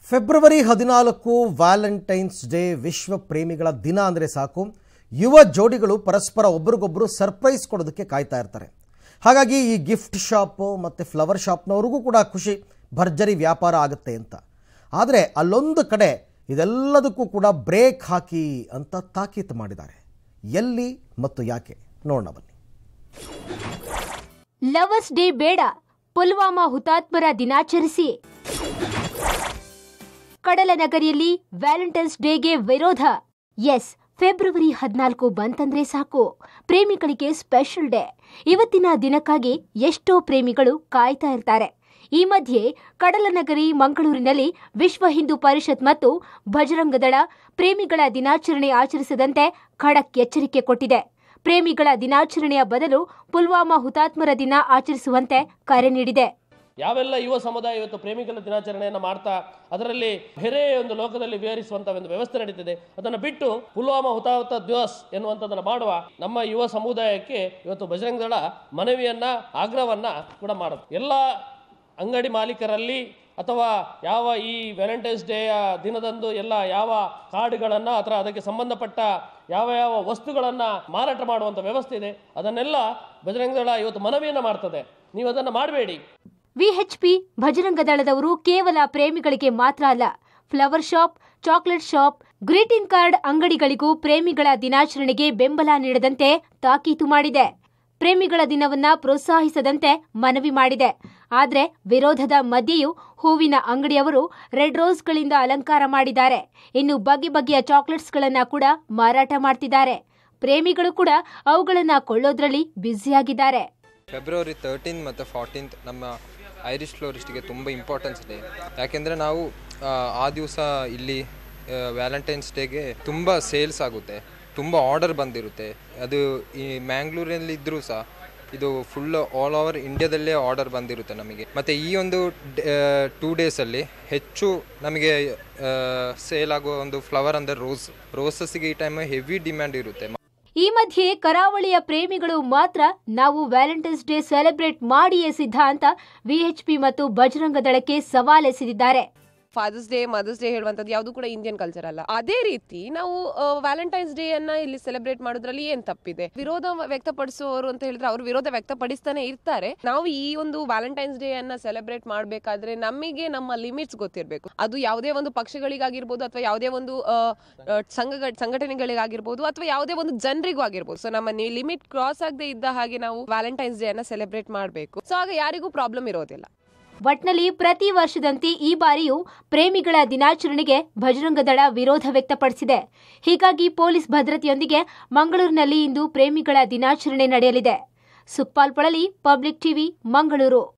February ಹದಿನಾಲ್ಕು Valentine's day ವಿಶ್ವ ಪ್ರೇಮಿಗಳ ದಿನ ಅಂದರೆ ಸಾಕು ಯುವ ಜೋಡಿಗಳು ಪರಸ್ಪರ ಒಬ್ರಿಗೊಬ್ಬರು ಸರ್ಪ್ರೈಸ್ ಕೊಡೋದಕ್ಕೆ ಕಾಯ್ತಾ ಇರ್ತಾರೆ ಹಾಗಾಗಿ ಈ ಗಿಫ್ಟ್ ಶಾಪು ಮತ್ತು ಫ್ಲವರ್ ಶಾಪ್ನವ್ರಿಗೂ ಕೂಡ ಖುಷಿ ಭರ್ಜರಿ ವ್ಯಾಪಾರ ಆಗುತ್ತೆ ಅಂತ ಆದರೆ ಅಲ್ಲೊಂದು ಕಡೆ ಇದೆಲ್ಲದಕ್ಕೂ ಕೂಡ ಬ್ರೇಕ್ ಹಾಕಿ ಅಂತ ತಾಕೀತು ಮಾಡಿದ್ದಾರೆ ಎಲ್ಲಿ ಮತ್ತು ಯಾಕೆ ನೋಡೋಣ ಬನ್ನಿ ಲವರ್ಸ್ ಡೇ ಬೇಡ ಪುಲ್ವಾಮಾ ಹುತಾತ್ಮರ ದಿನಾಚರಿಸಿ ಕಡಲ ನಗರಿಯಲ್ಲಿ ವ್ಯಾಲೆಂಟೈನ್ಸ್ ಡೇಗೆ ವಿರೋಧ ಎಸ್ ಫೆಬ್ರವರಿ ಹದಿನಾಲ್ಕು ಬಂತಂದ್ರೆ ಸಾಕು ಪ್ರೇಮಿಗಳಿಗೆ ಸ್ಪೆಷಲ್ ಡೇ ಇವತ್ತಿನ ದಿನಕ್ಕಾಗಿ ಎಷ್ಟೋ ಪ್ರೇಮಿಗಳು ಕಾಯ್ತಾ ಇರ್ತಾರೆ ಈ ಮಧ್ಯೆ ಕಡಲ ನಗರಿ ಮಂಗಳೂರಿನಲ್ಲಿ ವಿಶ್ವ ಹಿಂದೂ ಪರಿಷತ್ ಮತ್ತು ಬಜರಂಗದಳ ಪ್ರೇಮಿಗಳ ದಿನಾಚರಣೆ ಆಚರಿಸದಂತೆ ಖಡಕ್ ಎಚ್ಚರಿಕೆ ಕೊಟ್ಟಿದೆ ಪ್ರೇಮಿಗಳ ದಿನಾಚರಣೆಯ ಬದಲು ಪುಲ್ವಾಮಾ ಹುತಾತ್ಮರ ದಿನ ಆಚರಿಸುವಂತೆ ಕರೆ ನೀಡಿದೆ ಯಾವೆಲ್ಲ ಯುವ ಸಮುದಾಯ ಇವತ್ತು ಪ್ರೇಮಿಗಳ ದಿನಾಚರಣೆಯನ್ನು ಮಾಡ್ತಾ ಅದರಲ್ಲಿ ಬೇರೆ ಒಂದು ಲೋಕದಲ್ಲಿ ವಿವರಿಸುವಂಥ ಒಂದು ವ್ಯವಸ್ಥೆ ನಡೀತಿದೆ ಅದನ್ನು ಬಿಟ್ಟು ಪುಲ್ವಾಮಾ ಹುತಾಹುತ ದಿವಸ್ ಎನ್ನುವಂಥದ್ದನ್ನು ಮಾಡುವ ನಮ್ಮ ಯುವ ಸಮುದಾಯಕ್ಕೆ ಇವತ್ತು ಬಜರಂಗ ದಳ ಮನವಿಯನ್ನ ಆಗ್ರಹವನ್ನ ಕೂಡ ಮಾಡುತ್ತೆ ಎಲ್ಲ ಅಂಗಡಿ ಮಾಲೀಕರಲ್ಲಿ ಅಥವಾ ಯಾವ ಈ ವ್ಯಾಲೆಂಟೈನ್ಸ್ ಡೇಯ ದಿನದಂದು ಎಲ್ಲ ಯಾವ ಕಾರ್ಡ್ಗಳನ್ನು ಅಥವಾ ಅದಕ್ಕೆ ಸಂಬಂಧಪಟ್ಟ ಯಾವ ಯಾವ ವಸ್ತುಗಳನ್ನು ಮಾರಾಟ ಮಾಡುವಂಥ ವ್ಯವಸ್ಥೆ ಇದೆ ಅದನ್ನೆಲ್ಲ ಬಜರಂಗ ದಳ ಇವತ್ತು ಮನವಿಯನ್ನು ಮಾಡ್ತದೆ ನೀವು ಅದನ್ನು ಮಾಡಬೇಡಿ ವಿಎಚ್ಪಿ ಭಜರಂಗ ದಳದವರು ಕೇವಲ ಪ್ರೇಮಿಗಳಿಗೆ ಮಾತ್ರ ಅಲ್ಲ flower shop chocolate shop greeting card ಅಂಗಡಿಗಳಿಗೂ ಪ್ರೇಮಿಗಳ ದಿನಾಚರಣೆಗೆ ಬೆಂಬಲ ನೀಡದಂತೆ ತಾಕೀತು ಮಾಡಿದೆ ಪ್ರೇಮಿಗಳ ದಿನವನ್ನ ಪ್ರೋತ್ಸಾಹಿಸದಂತೆ ಮನವಿ ಮಾಡಿದೆ ಆದರೆ ವಿರೋಧದ ಮಧ್ಯೆಯೂ ಹೂವಿನ ಅಂಗಡಿಯವರು ರೆಡ್ ರೋಸ್ಗಳಿಂದ ಅಲಂಕಾರ ಮಾಡಿದ್ದಾರೆ ಇನ್ನು ಬಗೆ ಬಗೆಯ ಚಾಕ್ಲೇಟ್ಸ್ಗಳನ್ನ ಕೂಡ ಮಾರಾಟ ಮಾಡ್ತಿದ್ದಾರೆ ಪ್ರೇಮಿಗಳು ಕೂಡ ಅವುಗಳನ್ನ ಕೊಳ್ಳೋದ್ರಲ್ಲಿ ಬ್ಯುಸಿಯಾಗಿದ್ದಾರೆ ಫೆಬ್ರವರಿ ತರ್ಟೀನ್ ಮತ್ತು ಫಾರ್ಟೀನ್ತ್ ನಮ್ಮ ಐರಿಷ್ ಫ್ಲೋರಿಸ್ಟಿಗೆ ತುಂಬ ಇಂಪಾರ್ಟೆನ್ಸ್ ಇದೆ ಯಾಕೆಂದರೆ ನಾವು ಆ, ಆ ದಿವಸ ಇಲ್ಲಿ ವ್ಯಾಲೆಂಟೈನ್ಸ್ ಡೇಗೆ ತುಂಬ ಸೇಲ್ಸ್ ಆಗುತ್ತೆ ತುಂಬ ಆರ್ಡರ್ ಬಂದಿರುತ್ತೆ ಅದು ಈ ಮ್ಯಾಂಗ್ಳೂರಲ್ಲಿ ಇದ್ದರೂ ಸಹ ಇದು ಫುಲ್ ಆಲ್ ಓವರ್ ಇಂಡಿಯಾದಲ್ಲೇ ಆರ್ಡರ್ ಬಂದಿರುತ್ತೆ ನಮಗೆ ಮತ್ತು ಈ ಒಂದು ಟೂ ಡೇಸಲ್ಲಿ ಹೆಚ್ಚು ನಮಗೆ ಸೇಲ್ ಆಗುವ ಒಂದು ಫ್ಲವರ್ ಅಂದರೆ ರೋಸ್ ರೋಸಸ್ಸಿಗೆ ಈ ಟೈಮ್ ಹೆವಿ ಡಿಮ್ಯಾಂಡ್ ಇರುತ್ತೆ ಈ ಮಧ್ಯೆ ಕರಾವಳಿಯ ಪ್ರೇಮಿಗಳು ಮಾತ್ರ ನಾವು ವ್ಯಾಲೆಂಟೈನ್ಸ್ ಡೇ ಸೆಲೆಬ್ರೇಟ್ ಮಾಡಿಯೇ ಸಿದ್ಧ ಅಂತ ವಿಎಚ್ಪಿ ಮತ್ತು ಬಜರಂಗ ದಳಕ್ಕೆ ಸವಾಲೆಸೆದಿದ್ದಾರೆ ಫಾದರ್ಸ್ ಡೇ ಮದರ್ಸ್ ಡೇ ಹೇಳುವಂಥದ್ದು ಯಾವುದು ಕೂಡ ಇಂಡಿಯನ್ ಕಲ್ಚರ್ ಅಲ್ಲ ಅದೇ ರೀತಿ ನಾವು ವ್ಯಾಲೆಂಟೈನ್ಸ್ ಡೇ ಅನ್ನ ಇಲ್ಲಿ ಸೆಲೆಬ್ರೇಟ್ ಮಾಡೋದ್ರಲ್ಲಿ ಏನ್ ತಪ್ಪಿದೆ ವಿರೋಧ ವ್ಯಕ್ತಪಡಿಸುವವರು ಅಂತ ಹೇಳಿದ್ರೆ ಅವರು ವಿರೋಧ ವ್ಯಕ್ತಪಡಿಸ್ತಾನೆ ಇರ್ತಾರೆ ನಾವು ಈ ಒಂದು ವ್ಯಾಲೆಂಟೈನ್ಸ್ ಡೇ ಅನ್ನ ಸೆಲೆಬ್ರೇಟ್ ಮಾಡಬೇಕಾದ್ರೆ ನಮಗೆ ನಮ್ಮ ಲಿಮಿಟ್ಸ್ ಗೊತ್ತಿರಬೇಕು ಅದು ಯಾವುದೇ ಒಂದು ಪಕ್ಷಗಳಿಗಾಗಿರ್ಬೋದು ಅಥವಾ ಯಾವುದೇ ಒಂದು ಆ, ಆ, ಸಂಘ ಸಂಘಟನೆಗಳಿಗಾಗಿರ್ಬೋದು ಅಥವಾ ಯಾವುದೇ ಒಂದು ಜನರಿಗೂ ಆಗಿರ್ಬೋದು ಸೊ ನಮ್ಮ ಲಿಮಿಟ್ ಕ್ರಾಸ್ ಆಗದೆ ಇದ್ದ ಹಾಗೆ ನಾವು ವ್ಯಾಲೆಂಟೈನ್ಸ್ ಡೇ ಅನ್ನ ಸೆಲೆಬ್ರೇಟ್ ಮಾಡಬೇಕು ಸೊ ಆಗ ಯಾರಿಗೂ ಪ್ರಾಬ್ಲಮ್ ಇರೋದಿಲ್ಲ ಒಟ್ನಲ್ಲಿ ಪ್ರತಿ ವರ್ಷದಂತೆ ಈ ಬಾರಿಯೂ ಪ್ರೇಮಿಗಳ ದಿನಾಚರಣೆಗೆ ಬಜರಂಗ ದಳ ವಿರೋಧ ವ್ಯಕ್ತಪಡಿಸಿದೆ ಹೀಗಾಗಿ ಪೊಲೀಸ್ ಭದ್ರತೆಯೊಂದಿಗೆ ಮಂಗಳೂರಿನಲ್ಲಿ ಇಂದು ಪ್ರೇಮಿಗಳ ದಿನಾಚರಣೆ ನಡೆಯಲಿದೆ ಸುಪ್ಪಾಲ್ ಪೊಳಲಿ ಪಬ್ಲಿಕ್ ಟಿವಿ ಮಂಗಳೂರು